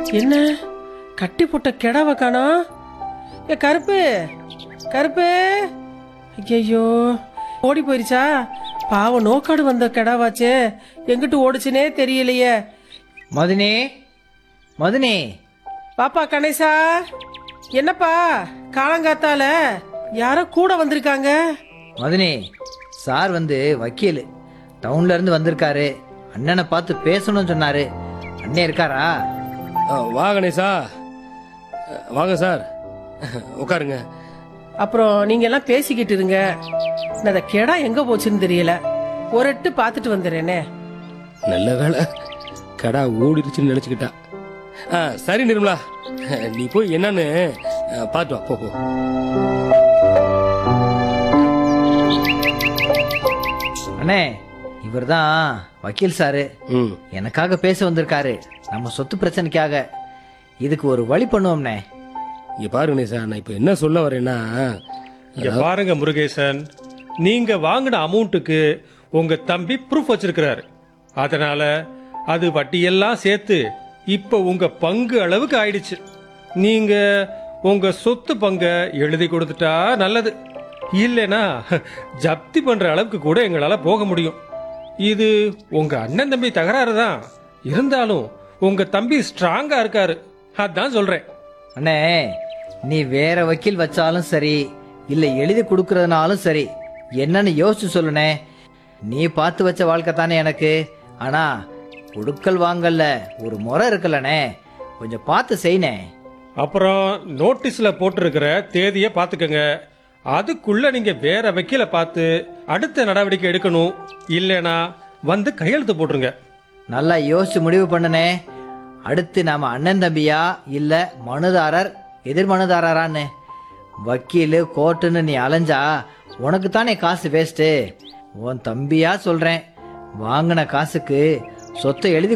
என்ன கட்டி போட்ட கெடாவை காணோம் ஏ கருப்பு கருப்பு ஐயோ ஓடி போயிருச்சா பாவம் நோக்காடு வந்த கெடாவாச்சே எங்கிட்டு ஓடுச்சுனே தெரியலையே மதுனே மதுனே பாப்பா கணேசா என்னப்பா காலங்காத்தால யாரோ கூட வந்திருக்காங்க மதுனே சார் வந்து வக்கீல் டவுன்ல இருந்து வந்திருக்காரு அண்ணனை பார்த்து பேசணும்னு சொன்னாரு அண்ணே இருக்காரா ஆ, வா கணேசா அ, வாங்க சார் உட்காருங்க அப்புறம் நீங்க எல்லாம் பேசிக்கிட்டு இருங்க நான் அந்த கெடா எங்க போச்சுன்னு தெரியல ஒரு எட்டு பார்த்துட்டு வந்துடுறேனே நல்ல வேலை கடா ஓடிடுச்சுன்னு நினச்சிக்கிட்டா ஆ சரி நிர்மலா நீ போய் என்னன்னு அ, பார்த்து வா போ போ அண்ணே இவர்தான் வக்கீல் சாரு ம் எனக்காக பேச வந்திருக்காரு நம்ம சொத்து பிரச்சனைக்காக இதுக்கு ஒரு வழி பண்ணுவோம்னே இங்க பாரு கணேசா நான் இப்போ என்ன சொல்ல வரேன்னா இங்க பாருங்க முருகேசன் நீங்க வாங்கின அமௌண்ட்டுக்கு உங்க தம்பி ப்ரூஃப் வச்சிருக்கிறாரு அதனால அது வட்டியெல்லாம் சேர்த்து இப்ப உங்க பங்கு அளவுக்கு ஆயிடுச்சு நீங்க உங்க சொத்து பங்கை எழுதி கொடுத்துட்டா நல்லது இல்லைனா ஜப்தி பண்ற அளவுக்கு கூட எங்களால போக முடியும் இது உங்க அண்ணன் தம்பி தகராறு தான் இருந்தாலும் உங்க தம்பி ஸ்ட்ராங்கா இருக்காரு அதான் சொல்றேன் அண்ணே நீ வேற வக்கீல் வச்சாலும் சரி இல்ல எழுதி கொடுக்கறதுனாலும் சரி என்னன்னு யோசிச்சு சொல்லுனே நீ பார்த்து வச்ச வாழ்க்கை தானே எனக்கு ஆனா கொடுக்கல் வாங்கல்ல ஒரு முறை இருக்குல்லண்ணே கொஞ்சம் பார்த்து செய்னே அப்புறம் நோட்டீஸ்ல போட்டிருக்கிற தேதியை பார்த்துக்கங்க அதுக்குள்ள நீங்க வேற வக்கீல பார்த்து அடுத்த நடவடிக்கை எடுக்கணும் இல்லைனா வந்து கையெழுத்து போட்டுருங்க நல்லா யோசிச்சு முடிவு பண்ணுனே அடுத்து நாம அண்ணன் தம்பியா இல்ல மனுதாரர் எதிர் மனுதாரரான்னு வக்கீலு கோர்ட்டுன்னு நீ அலைஞ்சா உனக்கு தானே காசு வேஸ்ட்டு உன் தம்பியா சொல்றேன் வாங்கின காசுக்கு சொத்தை எழுதி